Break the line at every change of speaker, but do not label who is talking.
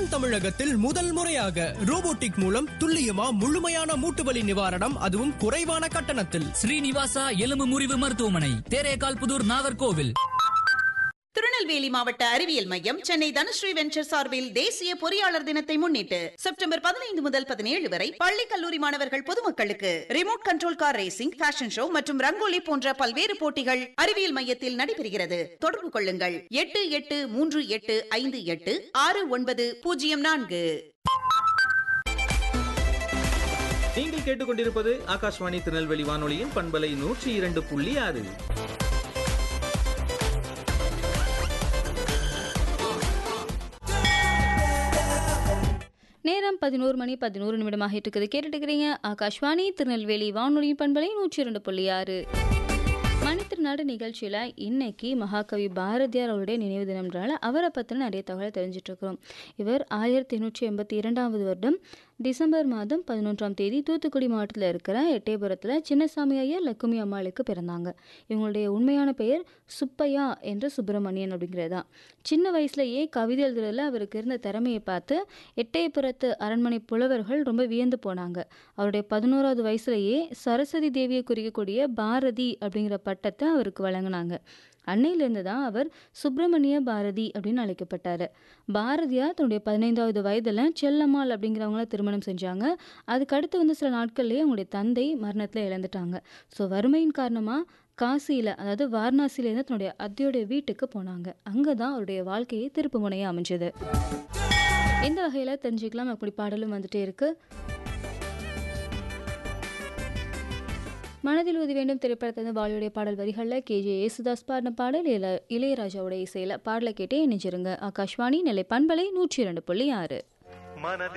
தென் தமிழகத்தில் முதல் முறையாக ரோபோட்டிக் மூலம் துல்லியமா முழுமையான மூட்டுவலி நிவாரணம் அதுவும் குறைவான கட்டணத்தில்
ஸ்ரீனிவாசா எலும்பு முறிவு மருத்துவமனை தேரேகால் புதூர் நாகர்கோவில்
திருநெல்வேலி மாவட்ட அறிவியல் மையம் சென்னை தனுஸ்ரீ வெஞ்சர் சார்பில் தேசிய பொறியாளர் தினத்தை முன்னிட்டு செப்டம்பர் பதினைந்து முதல் பதினேழு வரை பள்ளி கல்லூரி மாணவர்கள் பொதுமக்களுக்கு remote control car racing fashion show மற்றும் ரங்கோலி போன்ற பல்வேறு போட்டிகள் அறிவியல் மையத்தில் நடைபெறுகிறது தொடர்பு கொள்ளுங்கள் எட்டு எட்டு மூன்று எட்டு ஐந்து எட்டு ஆறு ஒன்பது பூஜ்ஜியம் நான்கு
நீங்கள் கேட்டுக்கொண்டிருப்பது ஆகாஷ்வாணி திருநெல்வேலி வானொலியின் பண்பலை நூற்றி இரண்டு புள்ளி ஆறு
நேரம் பதினோரு மணி பதினோரு நிமிடமாக இருக்குது கேட்டுட்டு இருக்கிறீங்க ஆகாஷ்வாணி திருநெல்வேலி வானொலி பண்பலை நூற்றி இரண்டு புள்ளி ஆறு மணித்திருநாடு நிகழ்ச்சியில் இன்னைக்கு மகாகவி பாரதியார் அவருடைய நினைவு தினம்ன்றனால அவரை பற்றின நிறைய தகவல் தெரிஞ்சிட்டு இருக்கிறோம் இவர் ஆயிரத்தி எண்ணூற்றி எண்பத்தி இரண்டாவது வருடம் டிசம்பர் மாதம் பதினொன்றாம் தேதி தூத்துக்குடி மாவட்டத்தில் இருக்கிற எட்டயபுரத்தில் சின்னசாமி ஐயர் லக்குமி அம்மாளுக்கு பிறந்தாங்க இவங்களுடைய உண்மையான பெயர் சுப்பையா என்ற சுப்பிரமணியன் அப்படிங்கிறது தான் சின்ன வயசுலயே கவிதை எழுதுறதுல அவருக்கு இருந்த திறமையை பார்த்து எட்டயபுரத்து அரண்மனை புலவர்கள் ரொம்ப வியந்து போனாங்க அவருடைய பதினோராவது வயசுலயே சரஸ்வதி தேவியை குறிக்கக்கூடிய பாரதி அப்படிங்கிற பட்டத்தை அவருக்கு வழங்கினாங்க அன்னையிலேருந்து தான் அவர் சுப்பிரமணிய பாரதி அப்படின்னு அழைக்கப்பட்டார் பாரதியார் தன்னுடைய பதினைந்தாவது வயதில் செல்லம்மாள் அப்படிங்கிறவங்கள திருமணம் செஞ்சாங்க அதுக்கடுத்து வந்து சில நாட்கள்லேயே அவங்களுடைய தந்தை மரணத்தில் இழந்துட்டாங்க ஸோ வறுமையின் காரணமாக காசியில் அதாவது வாரணாசியிலேருந்து தன்னுடைய அத்தையோடைய வீட்டுக்கு போனாங்க அங்கே தான் அவருடைய வாழ்க்கையை திருப்பு முனையாக அமைஞ்சது இந்த வகையில் தெரிஞ்சுக்கலாம் அப்படி பாடலும் வந்துட்டே இருக்கு மனதில் உதவி வேண்டும் திரைப்படத்திலிருந்து பாலியுடைய பாடல் வரிகளில் கேஜே யேசுதாஸ் பாடின பாடல் இளைய இளையராஜாவோட இசையில் பாடலை கேட்டே இணைஞ்சிருங்க ஆகாஷ்வாணி நெல்லை பண்பலை நூற்றி இரண்டு புள்ளி ஆறு